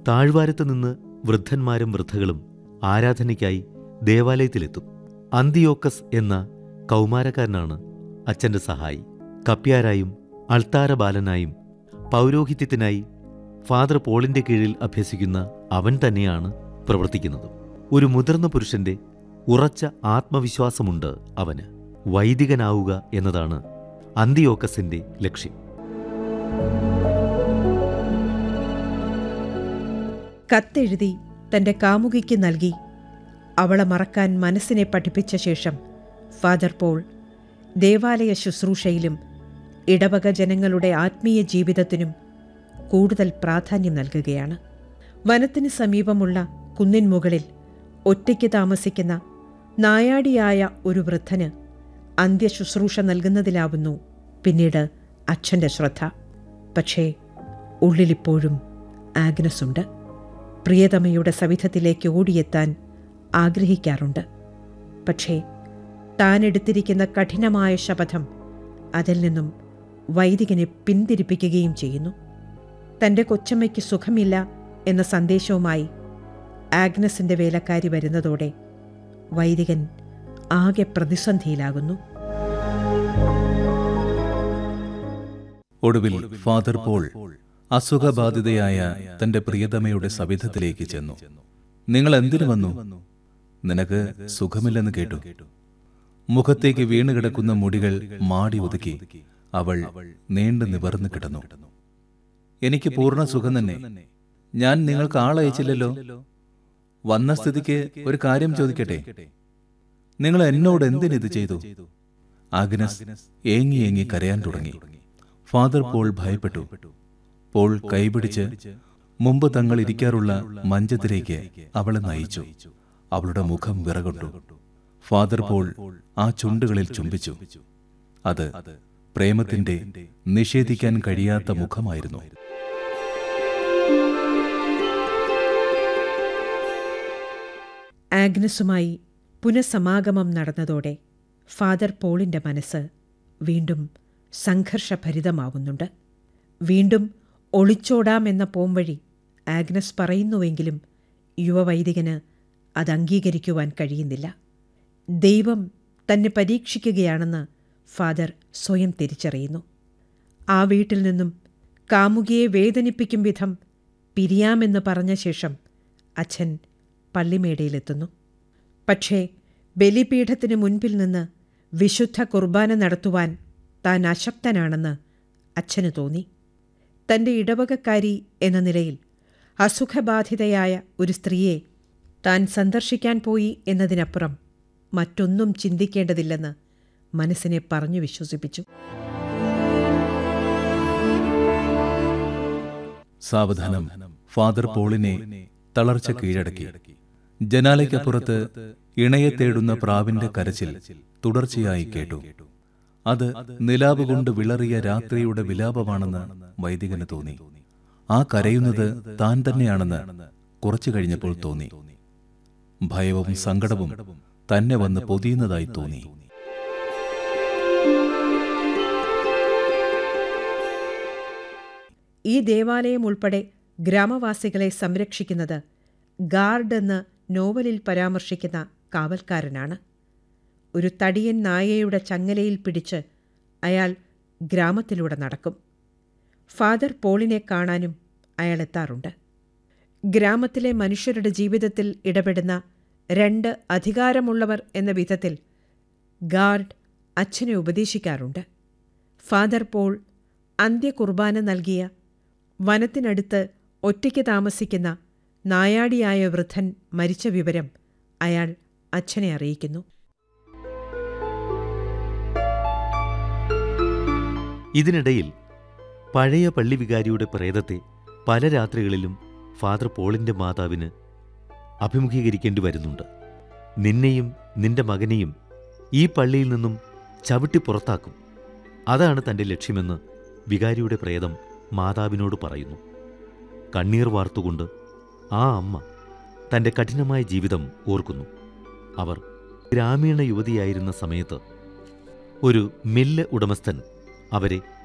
താഴ്വാരത്ത് നിന്ന് വൃദ്ധന്മാരും വൃദ്ധകളും ആരാധനയ്ക്കായി ദേവാലയത്തിലെത്തും അന്തിയോക്കസ് എന്ന കൗമാരക്കാരനാണ് അച്ഛന്റെ സഹായി കപ്യാരായും അൾത്താര ബാലനായും പൗരോഹിത്യത്തിനായി ഫാദർ പോളിന്റെ കീഴിൽ അഭ്യസിക്കുന്ന അവൻ തന്നെയാണ് പ്രവർത്തിക്കുന്നത് ഒരു മുതിർന്ന പുരുഷന്റെ ഉറച്ച ആത്മവിശ്വാസമുണ്ട് അവന് വൈദികനാവുക എന്നതാണ് അന്തിയോക്കസിന്റെ ലക്ഷ്യം കത്തെഴുതി തന്റെ കാമുകിക്ക് നൽകി അവളെ മറക്കാൻ മനസ്സിനെ പഠിപ്പിച്ച ശേഷം ഫാദർ പോൾ ദേവാലയ ശുശ്രൂഷയിലും ഇടവക ജനങ്ങളുടെ ആത്മീയ ജീവിതത്തിനും കൂടുതൽ പ്രാധാന്യം നൽകുകയാണ് വനത്തിന് സമീപമുള്ള കുന്നിൻ മുകളിൽ ഒറ്റയ്ക്ക് താമസിക്കുന്ന നായാടിയായ ഒരു വൃദ്ധന് അന്ത്യശുശ്രൂഷ നൽകുന്നതിലാവുന്നു പിന്നീട് അച്ഛൻ്റെ ശ്രദ്ധ പക്ഷേ ഉള്ളിലിപ്പോഴും ആഗ്നസ് ഉണ്ട് പ്രിയതമയുടെ സവിധത്തിലേക്ക് ഓടിയെത്താൻ ആഗ്രഹിക്കാറുണ്ട് പക്ഷേ താൻ എടുത്തിരിക്കുന്ന കഠിനമായ ശപഥം അതിൽ നിന്നും വൈദികനെ പിന്തിരിപ്പിക്കുകയും ചെയ്യുന്നു തൻ്റെ കൊച്ചമ്മയ്ക്ക് സുഖമില്ല എന്ന സന്ദേശവുമായി ആഗ്നസിൻ്റെ വേലക്കാരി വരുന്നതോടെ വൈദികൻ ആകെ പ്രതിസന്ധിയിലാകുന്നു ഒടുവിൽ ഫാദർ പോൾ അസുഖബാധിതയായ തന്റെ പ്രിയതമയുടെ സവിധത്തിലേക്ക് ചെന്നു നിങ്ങൾ എന്തിനു വന്നു നിനക്ക് സുഖമില്ലെന്ന് കേട്ടു മുഖത്തേക്ക് വീണുകിടക്കുന്ന മുടികൾ മാടി ഒതുക്കി അവൾ നീണ്ടു നിവർന്നു കിടന്നു എനിക്ക് പൂർണ്ണ സുഖം തന്നെ ഞാൻ നിങ്ങൾക്ക് ആളയച്ചില്ലല്ലോ വന്ന സ്ഥിതിക്ക് ഒരു കാര്യം ചോദിക്കട്ടെ നിങ്ങൾ എന്നോട് എന്തിനിത് ചെയ്തു ആഗ്നസ് ഏങ്ങി ഏങ്ങി കരയാൻ തുടങ്ങി ഫാദർ പോൾ ഭയപ്പെട്ടു പോൾ കൈപിടിച്ച് മുമ്പ് തങ്ങൾ ഇരിക്കാറുള്ള മഞ്ചത്തിലേക്ക് അവളെ നയിച്ചു അവളുടെ മുഖം വിറകൊണ്ടു ഫാദർ പോൾ ആ ചുണ്ടുകളിൽ ചുംബിച്ചു അത് പ്രേമത്തിന്റെ നിഷേധിക്കാൻ കഴിയാത്ത മുഖമായിരുന്നു ആഗ്നസുമായി പുനഃസമാഗമം നടന്നതോടെ ഫാദർ പോളിന്റെ മനസ്സ് വീണ്ടും സംഘർഷഭരിതമാവുന്നുണ്ട് വീണ്ടും ഒളിച്ചോടാമെന്ന പോംവഴി ആഗ്നസ് പറയുന്നുവെങ്കിലും യുവവൈദികന് അത് അംഗീകരിക്കുവാൻ കഴിയുന്നില്ല ദൈവം തന്നെ പരീക്ഷിക്കുകയാണെന്ന് ഫാദർ സ്വയം തിരിച്ചറിയുന്നു ആ വീട്ടിൽ നിന്നും കാമുകിയെ വേദനിപ്പിക്കും വിധം പിരിയാമെന്ന് പറഞ്ഞ ശേഷം അച്ഛൻ പള്ളിമേടയിലെത്തുന്നു പക്ഷേ ബലിപീഠത്തിന് മുൻപിൽ നിന്ന് വിശുദ്ധ കുർബാന നടത്തുവാൻ താൻ അശക്തനാണെന്ന് അച്ഛന് തോന്നി തന്റെ ഇടവകക്കാരി എന്ന നിലയിൽ അസുഖബാധിതയായ ഒരു സ്ത്രീയെ താൻ സന്ദർശിക്കാൻ പോയി എന്നതിനപ്പുറം മറ്റൊന്നും ചിന്തിക്കേണ്ടതില്ലെന്ന് മനസ്സിനെ പറഞ്ഞു വിശ്വസിപ്പിച്ചു സാവധാനം ഫാദർ പോളിനെ തളർച്ച കീഴടക്കി ജനാലയ്ക്കപ്പുറത്ത് ഇണയെ തേടുന്ന പ്രാവിന്റെ കരച്ചിൽ തുടർച്ചയായി കേട്ടു അത് നിലാവ് കൊണ്ട് വിളറിയ രാത്രിയുടെ വിലാപമാണെന്ന് വൈദികന് തോന്നി ആ കരയുന്നത് താൻ തന്നെയാണെന്ന് കുറച്ചു കഴിഞ്ഞപ്പോൾ തോന്നി ഭയവും സങ്കടവും തന്നെ വന്ന് പൊതിയുന്നതായി തോന്നി ഈ ദേവാലയം ഉൾപ്പെടെ ഗ്രാമവാസികളെ സംരക്ഷിക്കുന്നത് ഗാർഡ് എന്ന് നോവലിൽ പരാമർശിക്കുന്ന കാവൽക്കാരനാണ് ഒരു തടിയൻ നായയുടെ ചങ്ങലയിൽ പിടിച്ച് അയാൾ ഗ്രാമത്തിലൂടെ നടക്കും ഫാദർ പോളിനെ കാണാനും അയാൾ എത്താറുണ്ട് ഗ്രാമത്തിലെ മനുഷ്യരുടെ ജീവിതത്തിൽ ഇടപെടുന്ന രണ്ട് അധികാരമുള്ളവർ എന്ന വിധത്തിൽ ഗാർഡ് അച്ഛനെ ഉപദേശിക്കാറുണ്ട് ഫാദർ പോൾ അന്ത്യകുർബാന നൽകിയ വനത്തിനടുത്ത് ഒറ്റയ്ക്ക് താമസിക്കുന്ന നായാടിയായ വൃദ്ധൻ മരിച്ച വിവരം അയാൾ അച്ഛനെ അറിയിക്കുന്നു ഇതിനിടയിൽ പഴയ പള്ളിവികാരിയുടെ പ്രേതത്തെ പല രാത്രികളിലും ഫാദർ പോളിന്റെ മാതാവിന് അഭിമുഖീകരിക്കേണ്ടി വരുന്നുണ്ട് നിന്നെയും നിന്റെ മകനെയും ഈ പള്ളിയിൽ നിന്നും ചവിട്ടി പുറത്താക്കും അതാണ് തന്റെ ലക്ഷ്യമെന്ന് വികാരിയുടെ പ്രേതം മാതാവിനോട് പറയുന്നു കണ്ണീർ വാർത്തുകൊണ്ട് ആ അമ്മ തന്റെ കഠിനമായ ജീവിതം ഓർക്കുന്നു അവർ ഗ്രാമീണ യുവതിയായിരുന്ന സമയത്ത് ഒരു മില്ല് ഉടമസ്ഥൻ അവരെ